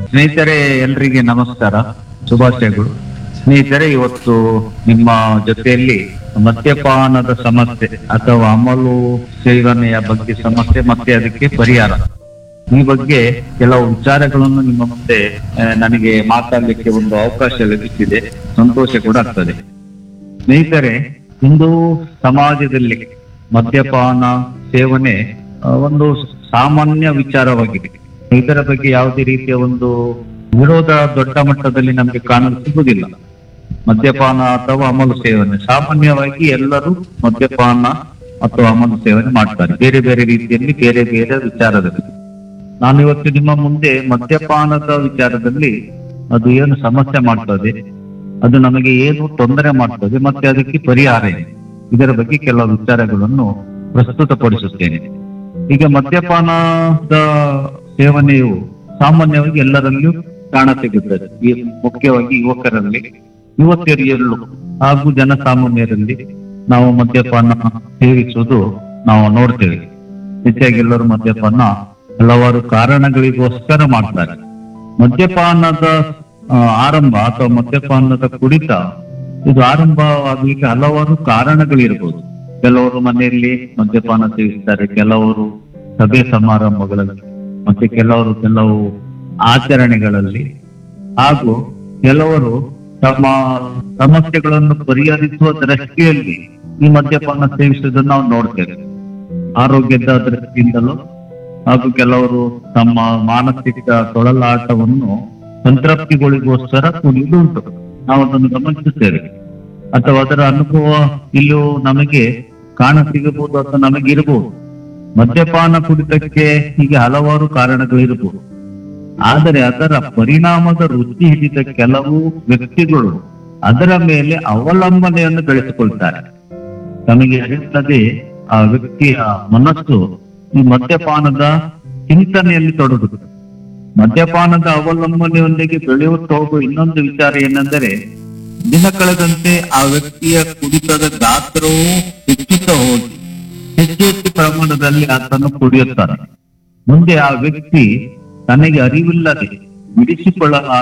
ಸ್ನೇಹಿತರೆ ಎಲ್ರಿಗೆ ನಮಸ್ಕಾರ ಶುಭಾಶಯಗಳು ಸ್ನೇಹಿತರೆ ಇವತ್ತು ನಿಮ್ಮ ಜೊತೆಯಲ್ಲಿ ಮದ್ಯಪಾನದ ಸಮಸ್ಯೆ ಅಥವಾ ಅಮಲು ಸೇವನೆಯ ಬಗ್ಗೆ ಸಮಸ್ಯೆ ಮತ್ತೆ ಅದಕ್ಕೆ ಪರಿಹಾರ ಈ ಬಗ್ಗೆ ಕೆಲವು ವಿಚಾರಗಳನ್ನು ನಿಮ್ಮ ಮುಂದೆ ಆ, ನನಗೆ ಮಾತಾಡಲಿಕ್ಕೆ ಒಂದು ಅವಕಾಶ ಲಭಿಸಿದೆ ಸಂತೋಷ ಕೂಡ ಆಗ್ತದೆ ಸ್ನೇಹಿತರೆ ಇಂದು ಸಮಾಜದಲ್ಲಿ ಮದ್ಯಪಾನ ಸೇವನೆ ಆ, ಒಂದು ಸಾಮಾನ್ಯ ವಿಚಾರವಾಗಿದೆ ಇದರ ಬಗ್ಗೆ ಯಾವುದೇ ರೀತಿಯ ಒಂದು ವಿರೋಧ ದೊಡ್ಡ ಮಟ್ಟದಲ್ಲಿ ನಮಗೆ ಕಾಣಲು ಸಿಗುವುದಿಲ್ಲ ಮದ್ಯಪಾನ ಅಥವಾ ಅಮಲು ಸೇವನೆ ಸಾಮಾನ್ಯವಾಗಿ ಎಲ್ಲರೂ ಮದ್ಯಪಾನ ಅಥವಾ ಅಮಲು ಸೇವನೆ ಮಾಡ್ತಾರೆ ಬೇರೆ ಬೇರೆ ರೀತಿಯಲ್ಲಿ ಬೇರೆ ಬೇರೆ ವಿಚಾರದಲ್ಲಿ ನಾನು ಇವತ್ತು ನಿಮ್ಮ ಮುಂದೆ ಮದ್ಯಪಾನದ ವಿಚಾರದಲ್ಲಿ ಅದು ಏನು ಸಮಸ್ಯೆ ಮಾಡ್ತದೆ ಅದು ನಮಗೆ ಏನು ತೊಂದರೆ ಮಾಡ್ತದೆ ಮತ್ತೆ ಅದಕ್ಕೆ ಪರಿಹಾರ ಇದೆ ಇದರ ಬಗ್ಗೆ ಕೆಲವು ವಿಚಾರಗಳನ್ನು ಪ್ರಸ್ತುತಪಡಿಸುತ್ತೇನೆ ಈಗ ಮದ್ಯಪಾನದ ಸೇವನೆಯು ಸಾಮಾನ್ಯವಾಗಿ ಎಲ್ಲರಲ್ಲೂ ಕಾಣಸಿಗುತ್ತದೆ ಈ ಮುಖ್ಯವಾಗಿ ಯುವಕರಲ್ಲಿ ಯುವತಿಯರಲ್ಲೂ ಹಾಗೂ ಜನಸಾಮಾನ್ಯರಲ್ಲಿ ನಾವು ಮದ್ಯಪಾನ ಸೇವಿಸುವುದು ನಾವು ನೋಡ್ತೇವೆ ಹೆಚ್ಚಾಗಿ ಎಲ್ಲರೂ ಮದ್ಯಪಾನ ಹಲವಾರು ಕಾರಣಗಳಿಗೋಸ್ಕರ ಮಾಡ್ತಾರೆ ಮದ್ಯಪಾನದ ಆ, ಆರಂಭ ಅಥವಾ ಮದ್ಯಪಾನದ ಕುಡಿತ ಇದು ಆರಂಭವಾಗಲಿಕ್ಕೆ ಹಲವಾರು ಕಾರಣಗಳಿರ್ಬೋದು ಕೆಲವರು ಮನೆಯಲ್ಲಿ ಮದ್ಯಪಾನ ಸೇವಿಸ್ತಾರೆ ಕೆಲವರು ಸಭೆ ಸಮಾರಂಭಗಳಲ್ಲಿ ಮತ್ತೆ ಕೆಲವರು ಕೆಲವು ಆಚರಣೆಗಳಲ್ಲಿ ಹಾಗೂ ಕೆಲವರು ತಮ್ಮ ಸಮಸ್ಯೆಗಳನ್ನು ಪರಿಹರಿಸುವ ದೃಷ್ಟಿಯಲ್ಲಿ ಈ ಮದ್ಯಪಾನ ಸೇವಿಸುವುದನ್ನು ನಾವು ನೋಡ್ತೇವೆ ಆರೋಗ್ಯದ ದೃಷ್ಟಿಯಿಂದಲೂ ಹಾಗೂ ಕೆಲವರು ತಮ್ಮ ಮಾನಸಿಕ ತೊಳಲಾಟವನ್ನು ಸಂತೃಪ್ತಿಗಳಿಗೋಸ್ಕರ ಕುಡಿಯುವುದು ಉಂಟು ನಾವು ಅದನ್ನು ಗಮನಿಸುತ್ತೇವೆ ಅಥವಾ ಅದರ ಅನುಭವ ಇಲ್ಲೂ ನಮಗೆ ಕಾಣ ಸಿಗಬಹುದು ಅಥವಾ ನಮಗೆ ಇರಬಹುದು ಮದ್ಯಪಾನ ಕುಡಿತಕ್ಕೆ ಹೀಗೆ ಹಲವಾರು ಕಾರಣಗಳಿರಬಹುದು ಆದರೆ ಅದರ ಪರಿಣಾಮದ ರುಚಿ ಹಿಡಿದ ಕೆಲವು ವ್ಯಕ್ತಿಗಳು ಅದರ ಮೇಲೆ ಅವಲಂಬನೆಯನ್ನು ಬೆಳೆಸಿಕೊಳ್ತಾರೆ ತಮಗೆ ಅರಿತದೆ ಆ ವ್ಯಕ್ತಿಯ ಮನಸ್ಸು ಈ ಮದ್ಯಪಾನದ ಚಿಂತನೆಯಲ್ಲಿ ತೊಡಗುತ್ತದೆ ಮದ್ಯಪಾನದ ಅವಲಂಬನೆಯೊಂದಿಗೆ ಬೆಳೆಯುತ್ತಾ ಹೋಗುವ ಇನ್ನೊಂದು ವಿಚಾರ ಏನೆಂದರೆ ದಿನ ಕಳೆದಂತೆ ಆ ವ್ಯಕ್ತಿಯ ಕುಡಿತದ ಗಾತ್ರವು ಹೆಚ್ಚುತ್ತಾ ಹೋಗಿ ಹೆಚ್ಚು ಹೆಚ್ಚು ಪ್ರಮಾಣದಲ್ಲಿ ಆತನು ಕುಡಿಯುತ್ತಾನೆ ಮುಂದೆ ಆ ವ್ಯಕ್ತಿ ತನಗೆ ಅರಿವಿಲ್ಲದೆ ಬಿಡಿಸಿಕೊಳ್ಳಲಾರ